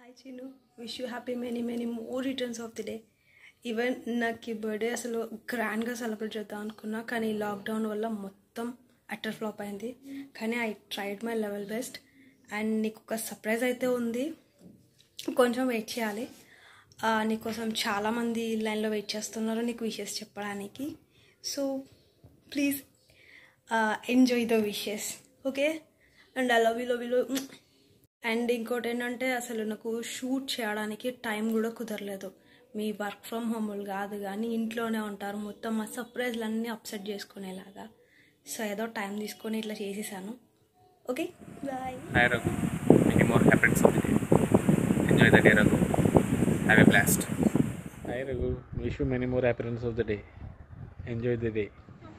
Hi Chinu wish you happy many many more returns of the day even నాకు ఈ birthday అసలు గ్రాండ్గా celebrate చేద్దాం అనుకున్నా కానీ ఈ లాక్డౌన్ వల్ల మొత్తం అటర్ ఫ్లాప్ అయింది కానీ I tried my level best and నీకు ఒక సర్ప్రైజ్ అయితే ఉంది కొంచెం వెయిట్ చేయాలి ఆ, నీకోసం చాలామంది లైన్లో వెయిట్ చేస్తున్నారు నీకు విషెస్ చెప్పడానికి so please enjoy the wishes okay and I love you love you and ఇంకోటి ఏంటంటే అసలు నాకు షూట్ చేయడానికి టైం కూడా కుదరలేదు మీ వర్క్ ఫ్రమ్ హోమ్ కాదు కానీ ఇంట్లోనే ఉంటారు మొత్తం మా సర్ప్రైజ్లు అన్నీ అప్సెట్ చేసుకునేలాగా సో ఏదో టైం తీసుకొని ఇట్లా చేసేసాను okay bye Hi Raghu, many more happens of the day. Enjoy the day Raghu. Have a blast. Hi Raghu, wish you many more happiness of the day. Enjoy the day.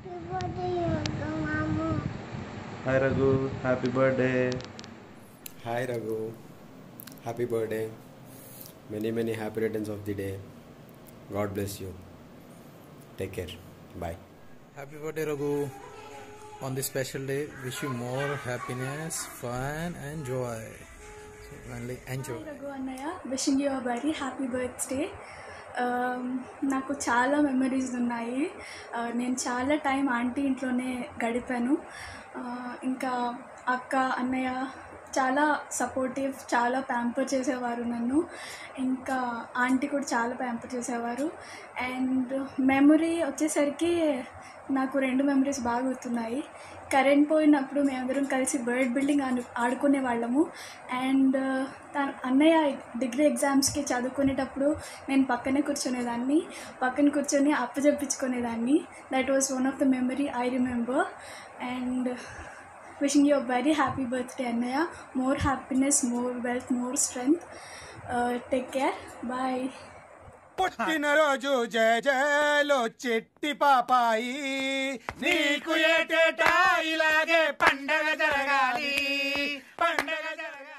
Hi Raghu, happy birthday. Hi Raghu, happy birthday. Many, many happy returns of the day. God bless you. Take care. Bye. Happy birthday, Raghu. On this special day, wish you more happiness, fun, and joy. So, only enjoy. Raghu అన్నయ్య wishing you very happy birthday నాకు చాలా memories ఉన్నాయి Uh, నేను చాలా time aunty ఇంట్లోనే గడిపాను Uh, ఇంకా అక్క అన్నయ్య చాలా సపోర్టివ్ చాలా ప్యాంపర్ చేసేవారు నన్ను ఇంకా ఆంటీ కూడా చాలా ప్యాంపర్ చేసేవారు అండ్ మెమరీ వచ్చేసరికి నాకు రెండు మెమరీస్ బాగా గుర్తున్నాయి కరెంట్ పోయినప్పుడు మేమందరం కలిసి బర్డ్ బిల్డింగ్ ఆడు ఆడుకునే వాళ్ళము అండ్ తన అన్నయ్య డిగ్రీ ఎగ్జామ్స్కి చదువుకునేటప్పుడు నేను పక్కనే కూర్చునేదాన్ని పక్కన కూర్చొని అప్పచెప్పించుకునేదాన్ని that was one of the memory I remember and wishing you very happy birthday అన్నయ్య more happiness more wealth more strength take care bye పుట్టినరోజు జయ జయలో చెట్టి పాపాయి నీకు ఏటేటా ఇలాగే పండగ జరగాలి పండగ జరగాలి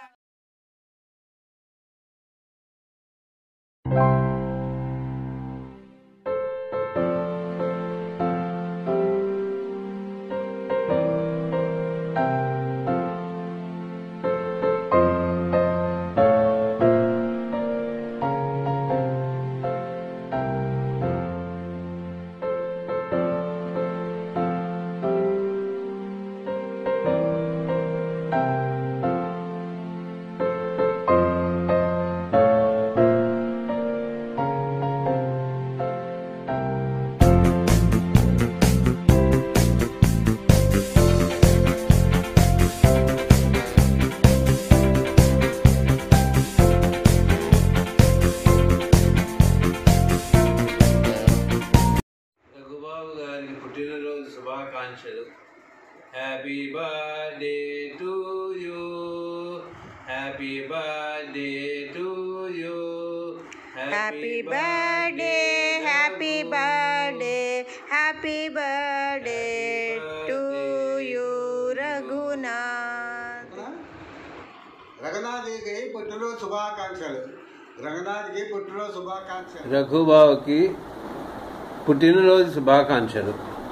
రఘుబాబు గారికి పుట్టినరోజు శుభాకాంక్షలు happy birthday to you happy birthday to you happy birthday happy birthday happy birthday to you Raghunath రఘునాథ్కి పుట్టినరోజు శుభాకాంక్షలు రఘునాథ్కి పుట్టినరోజు శుభాకాంక్షలు రఘుబాబుకి పుట్టినరోజు శుభాకాంక్షలు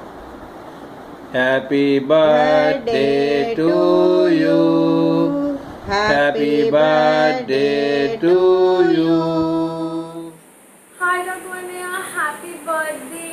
happy birthday to you happy birthday to you hi Raghu అన్నయ్య హ్యాపీ బర్త్డే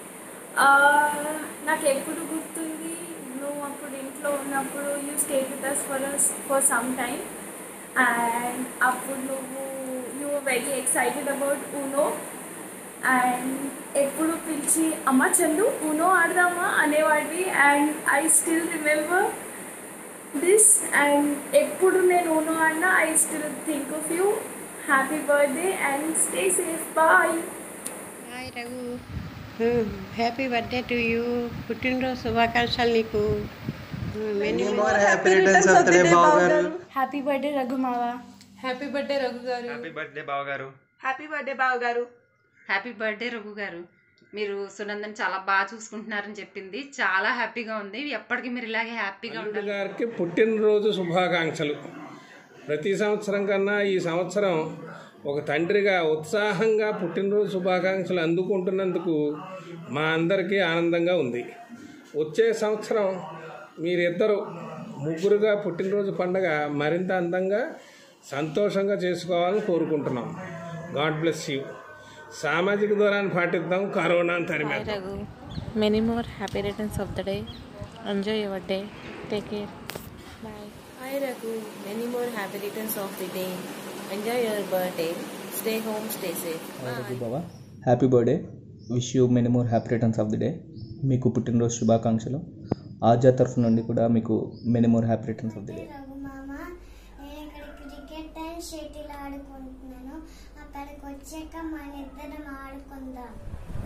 నాకు ఎప్పుడు గుర్తుంది నువ్వు అప్పుడు ఇంట్లో ఉన్నప్పుడు you stay with us for for some time and అప్పుడు నువ్వు you very excited about Uno and ఎప్పుడు పిలిచి అమ్మ చందు ఊనో ఆడదామా అనేవాడివి and I still remember this and ఎప్పుడు నేను ఊనో ఆడినా I still think of you happy birthday and stay safe bye hi Raghu happy birthday to you పుట్టినరోజు శుభాకాంక్షలు నీకు many More happy returns of the day, బావగారు. Happy birthday Raghu మావా happy birthday Raghu గారు happy birthday బావగారు హ్యాపీ బర్త్డే బావ గారు happy birthday Raghu గారు మీరు సునందని చాలా బాగా చూసుకుంటున్నారని చెప్పింది చాలా హ్యాపీగా ఉంది ఎప్పటికీ మీరు ఇలాగే హ్యాపీగా అల్లుడు ఉండాలి గారికి పుట్టినరోజు శుభాకాంక్షలు ప్రతి సంవత్సరం కన్నా ఈ సంవత్సరం ఒక తండ్రిగా ఉత్సాహంగా పుట్టినరోజు శుభాకాంక్షలు అందుకుంటున్నందుకు మా అందరికీ ఆనందంగా ఉంది వచ్చే సంవత్సరం మీరిద్దరూ ముగ్గురుగా పుట్టినరోజు పండగ మరింత అందంగా సంతోషంగా చేసుకోవాలని కోరుకుంటున్నాం గాడ్ బ్లెస్ యూ సామాజిక దూరాన్ని పాటిద్దాం కరోనాను Hi తరిమేద్దాం Raghu. Many more happy returns of the day. Enjoy your day. Take care. Bye. Hi Raghu, many more happy returns of the day. Enjoy your birthday. Stay home, stay safe. Raghu బావ happy birthday wish you many more happy returns of the day మీకు పుట్టినరోజు శుభాకాంక్షలు ఆజా తరఫు నుండి కూడా మీకు many more happy returns of the day Raghu మామ నేను ఇక్కడ క్రికెట్ అండ్ షటిల్ ఆడుకుంటున్నాను అక్కడికి వచ్చాక మన ఇద్దరం ఆడుకుందాం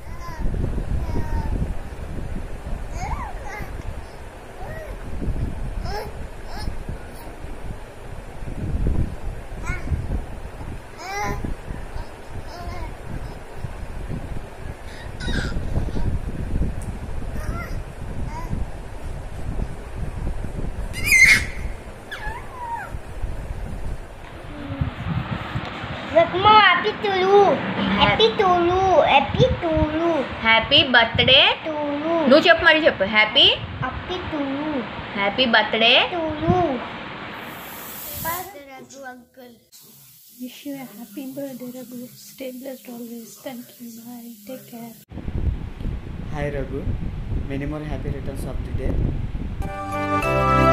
Rakmo, happy Tulu. Happy Tulu. Happy Tulu. Happy birthday Tulu. నువ్వు చెప్పు మరి చెప్పు happy Happy Tulu. Happy birthday Tulu. Raghu uncle. Wish you a happy birthday, Raghu. Stay blessed always. Thank you. Bye. Take care. Hi Raghu, many more happy returns of the day.